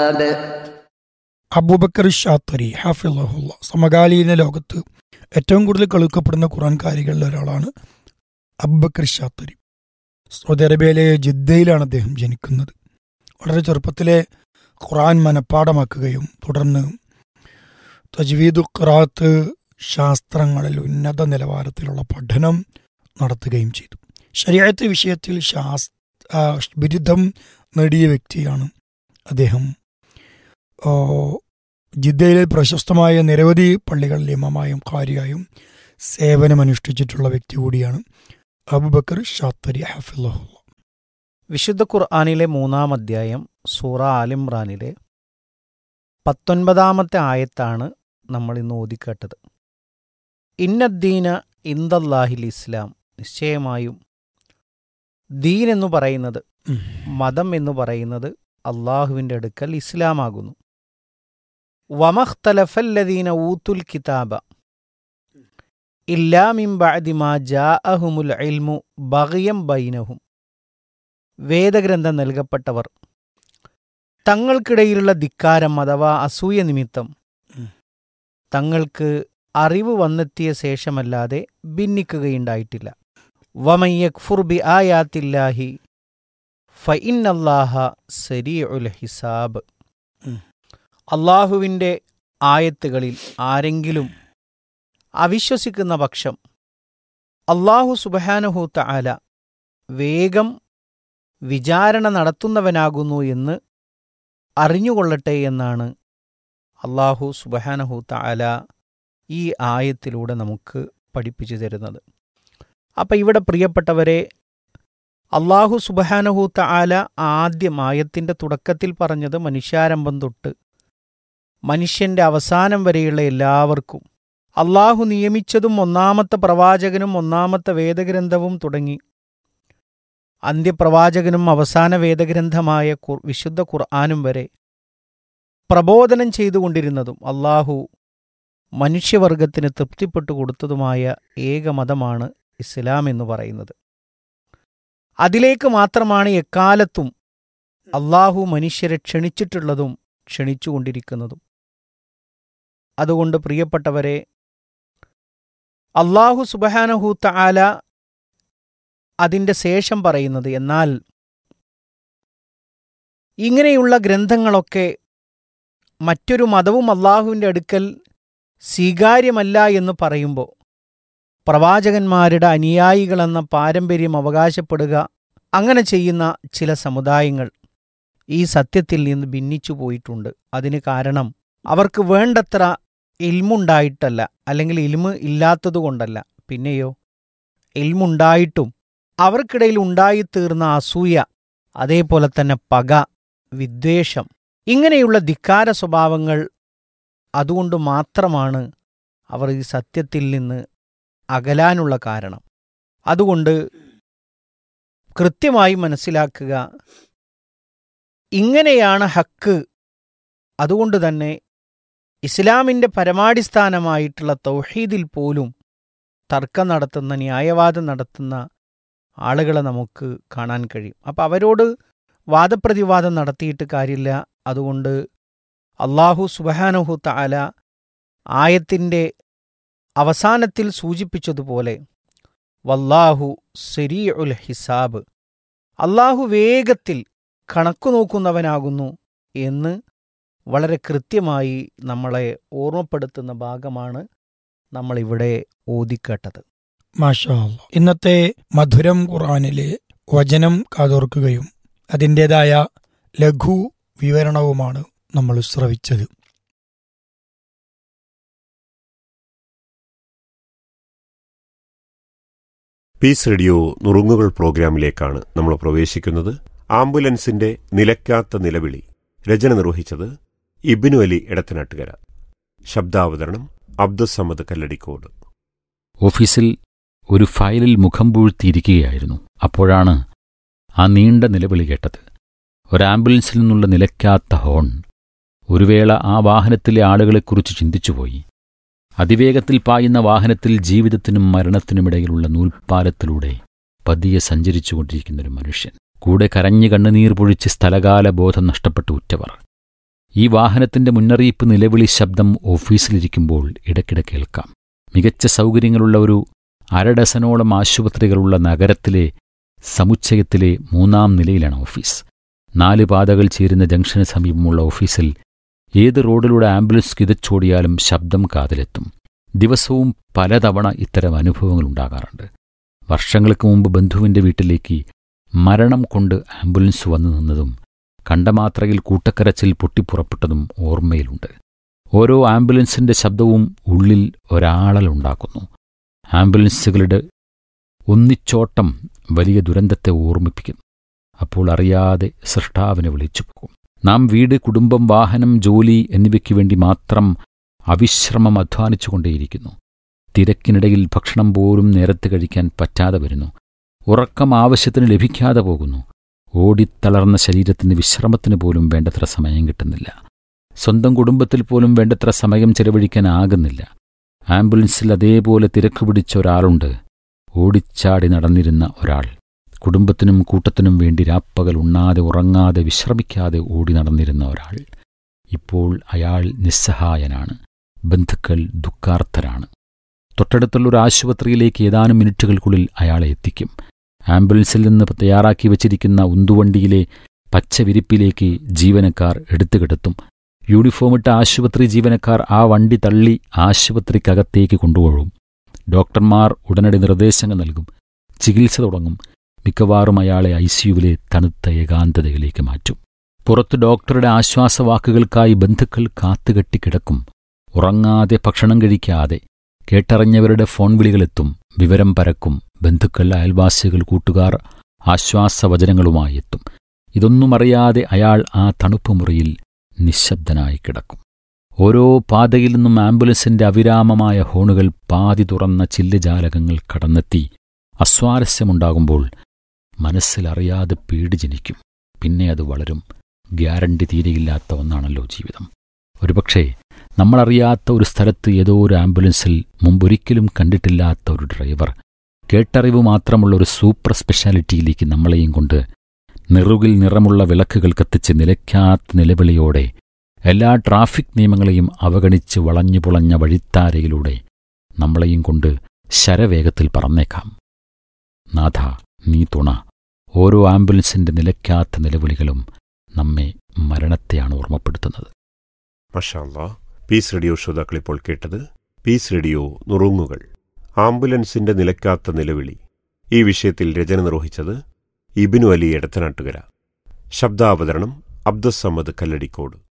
അബൂബക്കർ ഷാത്തരി ഹാഫിള്ളാഹുല്ല സമകാലീന ലോകത്ത് ഏറ്റവും കൂടുതൽ കളിക്കപ്പെടുന്ന ഖുറാൻകാരികളിൽ ഒരാളാണ് അബൂബക്കർ ഷാത്തരി സൗദി അറേബ്യയിലെ ജിദ്ദയിലാണ് അദ്ദേഹം ജനിക്കുന്നത് വളരെ ചെറുപ്പത്തിലെ ഖുറാൻ മനഃപ്പാടമാക്കുകയും തുടർന്ന് തജ്വീദ് ഖുറാത്ത് ശാസ്ത്രങ്ങളിൽ ഉന്നത നിലവാരത്തിലുള്ള പഠനം നടത്തുകയും ചെയ്തു ശരിയായത്തെ വിഷയത്തിൽ ശാസ് ആ, ബിരുദം നേടിയ വ്യക്തിയാണ് അദ്ദേഹം ആ, ജിദ്ദയിലെ പ്രശസ്തമായ നിരവധി പള്ളികളിൽ ഇമാമായും കാര്യായും സേവനമനുഷ്ഠിച്ചിട്ടുള്ള വ്യക്തി കൂടിയാണ് അബുബക്കർ ഷാത്തരി ഹഫിള്ളാഹുല്ല വിശുദ്ധ ഖുർആാനിലെ മൂന്നാം അധ്യായം സൂറ ആലിമ്രാനിലെ പത്തൊൻപതാമത്തെ ആയത്താണ് നമ്മൾ ഇന്ന് ഓതിക്കേട്ടത് ഇന്നദ്ദീന ഇന്ദല്ലാഹിൽ ഇസ്ലാം നിശ്ചയമായും ദീൻ എന്ന് പറയുന്നത് മതം എന്ന് പറയുന്നത് അള്ളാഹുവിൻ്റെ അടുക്കൽ ഇസ്ലാമാകുന്നു വമഖ്തലഫല്ലദീന ഊത്തുൽ കിതാബ ഇല്ലാമിം ബഅദിമാ ജാഅഹുമുൽ ഇൽമു ബഗയം ബൈനഹും വേദഗ്രന്ഥം നൽകപ്പെട്ടവർ തങ്ങൾക്കിടയിലുള്ള ധിക്കാരം അഥവാ അസൂയ നിമിത്തം ഉം. തങ്ങൾക്ക് അറിവ് വന്നെത്തിയ ശേഷമല്ലാതെ ഭിന്നിക്കുകയുണ്ടായിട്ടില്ല വമയ്യക്ഫുർ ബി ആയാത്തില്ലാഹി ഫഇന്നല്ലാഹ സരീഉൽ ഹിസാബ് ഉം. അള്ളാഹുവിൻ്റെ ആയത്തുകളിൽ ആരെങ്കിലും അവിശ്വസിക്കുന്ന പക്ഷം അള്ളാഹു സുബഹാനഹൂത്ത ആല വേഗം വിചാരണ നടത്തുന്നവനാകുന്നു എന്ന് അറിഞ്ഞുകൊള്ളട്ടെ എന്നാണ് അള്ളാഹു സുബഹാനഹൂത്ത ആല ഈ ആയത്തിലൂടെ നമുക്ക് പഠിപ്പിച്ചു തരുന്നത് അപ്പം ഇവിടെ പ്രിയപ്പെട്ടവരെ അള്ളാഹു സുബഹാനഹൂത്ത ആല ആദ്യം ആയത്തിൻ്റെ തുടക്കത്തിൽ പറഞ്ഞത് മനുഷ്യാരംഭം തൊട്ട് മനുഷ്യൻ്റെ അവസാനം വരെയുള്ള എല്ലാവർക്കും അള്ളാഹു നിയമിച്ചതും ഒന്നാമത്തെ പ്രവാചകനും ഒന്നാമത്തെ വേദഗ്രന്ഥവും തുടങ്ങി അന്ത്യപ്രവാചകനും അവസാന വേദഗ്രന്ഥമായ ഖുർ- വിശുദ്ധ ഖുർആാനും വരെ പ്രബോധനം ചെയ്തുകൊണ്ടിരുന്നതും അള്ളാഹു മനുഷ്യവർഗത്തിന് തൃപ്തിപ്പെട്ടു കൊടുത്തതുമായ ഏക മതമാണ് ഇസ്ലാം എന്ന് പറയുന്നത് അതിലേക്ക് മാത്രമാണ് എക്കാലത്തും അള്ളാഹു മനുഷ്യരെ ക്ഷണിച്ചിട്ടുള്ളതും ക്ഷണിച്ചുകൊണ്ടിരിക്കുന്നതും അതുകൊണ്ട് പ്രിയപ്പെട്ടവരെ അള്ളാഹു സുബഹാനഹൂത്ത ആല അതിൻ്റെ ശേഷം പറയുന്നത് എന്നാൽ ഇങ്ങനെയുള്ള ഗ്രന്ഥങ്ങളൊക്കെ മറ്റൊരു മതവും അള്ളാഹുവിൻ്റെ അടുക്കൽ സ്വീകാര്യമല്ല എന്ന് പറയുമ്പോൾ പ്രവാചകന്മാരുടെ അനുയായികളെന്ന പാരമ്പര്യം അവകാശപ്പെടുക അങ്ങനെ ചെയ്യുന്ന ചില സമുദായങ്ങൾ ഈ സത്യത്തിൽ നിന്ന് ഭിന്നിച്ചു പോയിട്ടുണ്ട് അതിന് കാരണം അവർക്ക് വേണ്ടത്ര ഇൽമുണ്ടായിട്ടല്ല അല്ലെങ്കിൽ ഇൽമ് ഇല്ലാത്തതുകൊണ്ടല്ല പിന്നെയോ ഇൽമുണ്ടായിട്ടും അവർക്കിടയിൽ ഉണ്ടായിത്തീർന്ന അസൂയ അതേപോലെ തന്നെ പക വിദ്വേഷം ഇങ്ങനെയുള്ള ധിക്കാര സ്വഭാവങ്ങൾ അതുകൊണ്ട് മാത്രമാണ് അവർ ഈ സത്യത്തിൽ നിന്ന് അകലാനുള്ള കാരണം അതുകൊണ്ട് കൃത്യമായി മനസ്സിലാക്കുക ഇങ്ങനെയാണ് ഹക്ക് അതുകൊണ്ട് തന്നെ ഇസ്ലാമിൻ്റെ പരമാടിസ്ഥാനമായിട്ടുള്ള തൗഹീദിൽ പോലും തർക്കം നടത്തുന്ന ന്യായവാദം നടത്തുന്ന ആളുകളെ നമുക്ക് കാണാൻ കഴിയും അപ്പം അവരോട് വാദപ്രതിവാദം നടത്തിയിട്ട് കാര്യമില്ല അതുകൊണ്ട് അള്ളാഹു സുബഹാനഹു തആല ആയത്തിൻ്റെ അവസാനത്തിൽ സൂചിപ്പിച്ചതുപോലെ വല്ലാഹു സെരീ ഉൽ ഹിസാബ് അള്ളാഹു വേഗത്തിൽ കണക്കു നോക്കുന്നവനാകുന്നു എന്ന് വളരെ കൃത്യമായി നമ്മളെ ഓർമ്മപ്പെടുത്തുന്ന ഭാഗമാണ് നമ്മളിവിടെ ഓതിക്കേട്ടത് മാഷാ അല്ലാ. ഇന്നത്തെ മധുരം ഖുറാനിലെ വചനം കാതോർക്കുകയും അതിൻ്റെതായ ലഘു വിവരണവുമാണ് നമ്മൾ ശ്രവിച്ചത് പീസ് റേഡിയോ നുറുങ്ങുകൾ പ്രോഗ്രാമിലേക്കാണ് നമ്മൾ പ്രവേശിക്കുന്നത് ആംബുലൻസിന്റെ നിലയ്ക്കാത്ത നിലവിളി രചന നിർവഹിച്ചത് ഇബിനു അലി എടത്തനാട്ടുകര ശബ്ദാവതരണം അബ്ദുസമ്മദ് കല്ലടിക്കോട് ഓഫീസിൽ ഒരു ഫയലിൽ മുഖം പൂഴ്ത്തിയിരിക്കുകയായിരുന്നു അപ്പോഴാണ് ആ നീണ്ട നിലവിളി കേട്ടത് ഒരു ആംബുലൻസിൽ നിന്നുള്ള നിലയ്ക്കാത്ത ഹോൺ ഒരു വേള ആ വാഹനത്തിലെ ആളുകളെക്കുറിച്ച് ചിന്തിച്ചുപോയി അതിവേഗത്തിൽ പായുന്ന വാഹനത്തിൽ ജീവിതത്തിനും മരണത്തിനുമിടയിലുള്ള നൂൽപ്പാലത്തിലൂടെ പതിയെ സഞ്ചരിച്ചുകൊണ്ടിരിക്കുന്നൊരു മനുഷ്യൻ കൂടെ കരഞ്ഞു കണ്ണുനീർ പൊഴിച്ച് സ്ഥലകാല ബോധം നഷ്ടപ്പെട്ടു ഉറ്റവർ ഈ വാഹനത്തിന്റെ മുന്നറിയിപ്പ് നിലവിളി ശബ്ദം ഓഫീസിലിരിക്കുമ്പോൾ ഇടയ്ക്കിടെ കേൾക്കാം മികച്ച സൗകര്യങ്ങളുള്ള ഒരു അരഡസനോളം ആശുപത്രികളുള്ള നഗരത്തിലെ സമുച്ചയത്തിലെ മൂന്നാം നിലയിലാണ് ഓഫീസ് നാല് പാതകൾ ചേരുന്ന ജംഗ്ഷന് സമീപമുള്ള ഓഫീസിൽ ഏത് റോഡിലൂടെ ആംബുലൻസ് കിതച്ചോടിയാലും ശബ്ദം കാതിലെത്തും ദിവസവും പലതവണ ഇത്തരം അനുഭവങ്ങൾ ഉണ്ടാകാറുണ്ട് വർഷങ്ങൾക്ക് മുമ്പ് ബന്ധുവിന്റെ വീട്ടിലേക്ക് മരണം കൊണ്ട് ആംബുലൻസ് വന്നു നിന്നതും കണ്ടമാത്രയിൽ കൂട്ടക്കരച്ചിൽ പൊട്ടിപ്പുറപ്പെട്ടതും ഓർമ്മയിലുണ്ട് ഓരോ ആംബുലൻസിന്റെ ശബ്ദവും ഉള്ളിൽ ഒരാളലുണ്ടാക്കുന്നു ആംബുലൻസുകളുടെ ഒന്നിച്ചോട്ടം വലിയ ദുരന്തത്തെ ഓർമ്മിപ്പിക്കുന്നു അപ്പോൾ അറിയാതെ സൃഷ്ടാവിനെ വിളിച്ചു പോകും നാം വീട് കുടുംബം വാഹനം ജോലി എന്നിവയ്ക്ക് വേണ്ടി മാത്രം അവിശ്രമം അധ്വാനിച്ചുകൊണ്ടേയിരിക്കുന്നു തിരക്കിനിടയിൽ ഭക്ഷണം പോലും നേരത്തെ കഴിക്കാൻ പറ്റാതെ വരുന്നു ഉറക്കം ആവശ്യത്തിന് ലഭിക്കാതെ പോകുന്നു ഓടിത്തളർന്ന ശരീരത്തിന് വിശ്രമത്തിന് പോലും വേണ്ടത്ര സമയം കിട്ടുന്നില്ല സ്വന്തം കുടുംബത്തിൽ പോലും വേണ്ടത്ര സമയം ചെലവഴിക്കാനാകുന്നില്ല ആംബുലൻസിൽ അതേപോലെ തിരക്ക് പിടിച്ച ഒരാളുണ്ട് ഓടിച്ചാടി നടന്നിരുന്ന ഒരാൾ കുടുംബത്തിനും കൂട്ടത്തിനും വേണ്ടി രാപ്പകൽ ഉണ്ണാതെ ഉറങ്ങാതെ വിശ്രമിക്കാതെ ഓടി നടന്നിരുന്ന ഒരാൾ ഇപ്പോൾ അയാൾ നിസ്സഹായനാണ് ബന്ധുക്കൾ ദുഃഖാർത്ഥരാണ് തൊട്ടടുത്തുള്ള ഒരു ആശുപത്രിയിലേക്ക് ഏതാനും മിനിറ്റുകൾക്കുള്ളിൽ അയാളെ എത്തിക്കും ആംബുലൻസിൽ നിന്ന് തയ്യാറാക്കി വച്ചിരിക്കുന്ന ഉന്തുവണ്ടിയിലെ പച്ച വിരിപ്പിലേക്ക് ജീവനക്കാർ എടുത്തുകിടത്തും യൂണിഫോമിട്ട ആശുപത്രി ജീവനക്കാർ ആ വണ്ടി തള്ളി ആശുപത്രിക്കകത്തേക്ക് കൊണ്ടുപോകും ഡോക്ടർമാർ ഉടനടി നിർദ്ദേശങ്ങൾ നൽകും ചികിത്സ തുടങ്ങും മിക്കവാറും അയാളെ ഐസിയുവിലെ തണുത്ത ഏകാന്തതയിലേക്ക് മാറ്റും പുറത്ത് ഡോക്ടറുടെ ആശ്വാസവാക്കുകൾക്കായി ബന്ധുക്കൾ കാത്തുകെട്ടി കിടക്കും ഉറങ്ങാതെ ഭക്ഷണം കഴിക്കാതെ കേട്ടറിഞ്ഞവരുടെ ഫോൺ വിളികളെത്തും വിവരം പരക്കും ബന്ധുക്കൾ അയൽവാസികൾ കൂട്ടുകാർ ആശ്വാസവചനങ്ങളുമായി എത്തും ഇതൊന്നും അറിയാതെ അയാൾ ആ തണുപ്പ് മുറിയിൽ നിശബ്ദനായി കിടക്കും ഓരോ പാതയിൽ നിന്നും ആംബുലൻസിന്റെ അവിരാമമായ ഹോണുകൾ പാതി തുറന്ന ചില്ലുജാലകങ്ങൾ കടന്നെത്തി അസ്വാരസ്യമുണ്ടാകുമ്പോൾ മനസ്സിലറിയാതെ പേടി ജനിക്കും പിന്നെ അത് വളരും ഗ്യാരണ്ടി തീരെയില്ലാത്ത ഒന്നാണല്ലോ ജീവിതം ഒരുപക്ഷേ നമ്മളറിയാത്ത ഒരു സ്ഥലത്ത് ഏതോ ഒരു ആംബുലൻസിൽ മുമ്പൊരിക്കലും കണ്ടിട്ടില്ലാത്ത ഒരു ഡ്രൈവർ കേട്ടറിവ് മാത്രമുള്ള ഒരു സൂപ്പർ സ്പെഷ്യാലിറ്റിയിലേക്ക് നമ്മളെയും കൊണ്ട് നിറുകിൽ നിറമുള്ള വിളക്കുകൾ കത്തിച്ച് നിലയ്ക്കാത്ത നിലവിളിയോടെ എല്ലാ ട്രാഫിക് നിയമങ്ങളെയും അവഗണിച്ച് വളഞ്ഞുപുളഞ്ഞ വഴിത്താരയിലൂടെ നമ്മളെയും കൊണ്ട് ശരവേഗത്തിൽ പറന്നേക്കാം നാഥ നീ തുണ ഓരോ ആംബുലൻസിന്റെ നിലയ്ക്കാത്ത നിലവിളികളും നമ്മെ മരണത്തെയാണ് ഓർമ്മപ്പെടുത്തുന്നത് മഷാല്ല പീസ് റേഡിയോ ശ്രോതാക്കൾ ഇപ്പോൾ കേട്ടത് പീസ് റേഡിയോ നുറുങ്ങുകൾ ആംബുലൻസിന്റെ നിലയ്ക്കാത്ത നിലവിളി ഈ വിഷയത്തിൽ രചന നിർവഹിച്ചത് ഇബിനു അലി എടത്തനാട്ടുകര ശബ്ദാവതരണം അബ്ദുസമ്മദ് കല്ലടിക്കോട്